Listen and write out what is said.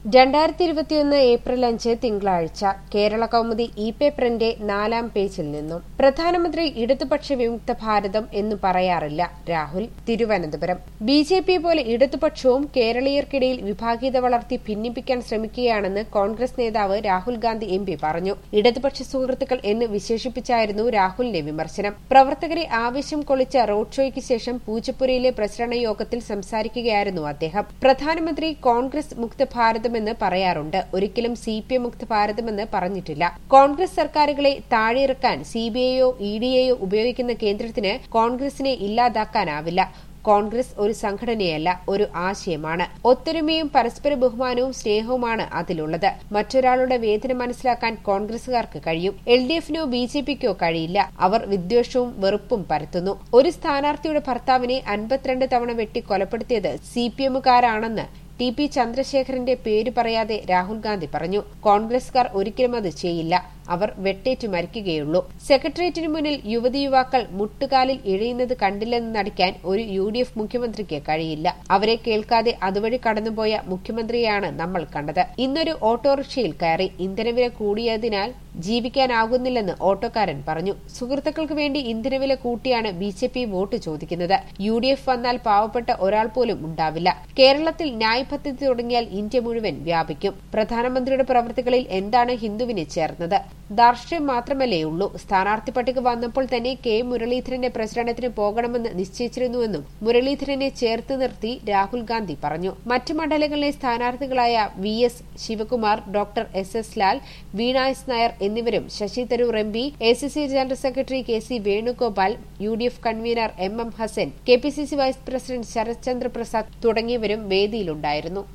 രണ്ടായിരത്തി ഇരുപത്തിയൊന്ന് ഏപ്രിൽ അഞ്ച് തിങ്കളാഴ്ച കേരള കൗമുദി ഇ പേപ്പറിന്റെ നാലാം പേജിൽ നിന്നും പ്രധാനമന്ത്രി ഇടതുപക്ഷ വിമുക്ത ഭാരതം എന്ന് പറയാറില്ല Rahul Thiruvananthapuram B J P പോലെ ഇടതുപക്ഷവും കേരളീയർക്കിടയിൽ വിഭാഗീയത വളർത്തി ഭിന്നിപ്പിക്കാൻ ശ്രമിക്കുകയാണെന്ന് കോൺഗ്രസ് നേതാവ് രാഹുൽ ഗാന്ധി എം പി പറഞ്ഞു ഇടതുപക്ഷ സുഹൃത്തുക്കൾ എന്ന് വിശേഷിപ്പിച്ചായിരുന്നു രാഹുലിന്റെ വിമർശനം പ്രവർത്തകരെ ആവേശം കൊള്ളിച്ച റോഡ് ഷോയ്ക്ക് ശേഷം പൂജപ്പുരയിലെ പ്രചരണ യോഗത്തിൽ സംസാരിക്കുകയായിരുന്നു അദ്ദേഹം പ്രധാനമന്ത്രി കോൺഗ്രസ് മുക്ത ഭാരതമെന്ന് പറയാറുണ്ട് ഒരിക്കലും സി പി എം മുക്ത ഭാരതമെന്ന് പറഞ്ഞിട്ടില്ല കോൺഗ്രസ് സർക്കാരുകളെ താഴെയിറക്കാൻ സിബിഐയോ ഇ ഡിയെയോ ഉപയോഗിക്കുന്ന കേന്ദ്രത്തിന് കോൺഗ്രസിനെ ഇല്ലാതാക്കാനാവില്ല കോൺഗ്രസ് ഒരു സംഘടനയല്ല ഒരു ആശയമാണ് ഒത്തൊരുമയും പരസ്പര ബഹുമാനവും സ്നേഹവുമാണ് അതിലുള്ളത് മറ്റൊരാളുടെ വേദന മനസ്സിലാക്കാൻ കോൺഗ്രസുകാർക്ക് കഴിയും എൽ ഡി എഫിനോ ബി ജെ പിക്കോ കഴിയില്ല അവർ വിദ്വേഷവും വെറുപ്പും പരത്തുന്നു ഒരു സ്ഥാനാർത്ഥിയുടെ ഭർത്താവിനെ അൻപത്തിരണ്ട് തവണ വെട്ടി കൊലപ്പെടുത്തിയത് സി പി എമ്മുകാരാണെന്ന് ടി പി ചന്ദ്രശേഖരന്റെ പേര് പറയാതെ രാഹുൽ ഗാന്ധി പറഞ്ഞു കോൺഗ്രസുകാർ ഒരിക്കലും അത് ചെയ്യില്ല അവർ വെട്ടേറ്റു മരിക്കുകയുള്ളൂ സെക്രട്ടേറിയറ്റിനു മുന്നിൽ യുവതി യുവാക്കൾ മുട്ടുകാലിൽ ഇഴയുന്നത് കണ്ടില്ലെന്ന് നടിക്കാൻ ഒരു യു ഡി എഫ് മുഖ്യമന്ത്രിക്ക് കഴിയില്ല അവരെ കേൾക്കാതെ അതുവഴി കടന്നുപോയ മുഖ്യമന്ത്രിയാണ് നമ്മൾ കണ്ടത് ഇന്നൊരു ഓട്ടോറിക്ഷയിൽ കയറി ഇന്ധനവില കൂടിയതിനാൽ ജീവിക്കാനാകുന്നില്ലെന്ന് ഓട്ടോക്കാരൻ പറഞ്ഞു സുഹൃത്തുക്കൾക്ക് വേണ്ടി ഇന്ധനവില കൂട്ടിയാണ് ബി ജെ പി വോട്ട് ചോദിക്കുന്നത് യു ഡി എഫ് വന്നാൽ പാവപ്പെട്ട ഒരാൾ പോലും ഉണ്ടാവില്ല കേരളത്തിൽ ന്യായ് പദ്ധതി തുടങ്ങിയാൽ ഇന്ത്യ മുഴുവൻ വ്യാപിക്കും പ്രധാനമന്ത്രിയുടെ പ്രവൃത്തികളിൽ എന്താണ് ഹിന്ദുവിനെ ചേർന്നത് ധാർഷ്ട്യം മാത്രമല്ലേ ഉള്ളൂ സ്ഥാനാർത്ഥി പട്ടിക വന്നപ്പോൾ തന്നെ കെ മുരളീധരന്റെ പ്രചരണത്തിന് പോകണമെന്ന് നിശ്ചയിച്ചിരുന്നുവെന്നും മുരളീധരനെ ചേർത്ത് നിർത്തി രാഹുൽ ഗാന്ധി പറഞ്ഞു മറ്റു മണ്ഡലങ്ങളിലെ സ്ഥാനാർത്ഥികളായ V S Sivakumar doctor S S Lal Veena S Nair എന്നിവരും Shashi Tharoor M P A C C general secretary K C Venugopal U D F convener M M Hassan K P C C vice president Sarathchandra Prasad തുടങ്ങിയവരും വേദിയിലുണ്ടായിരുന്നു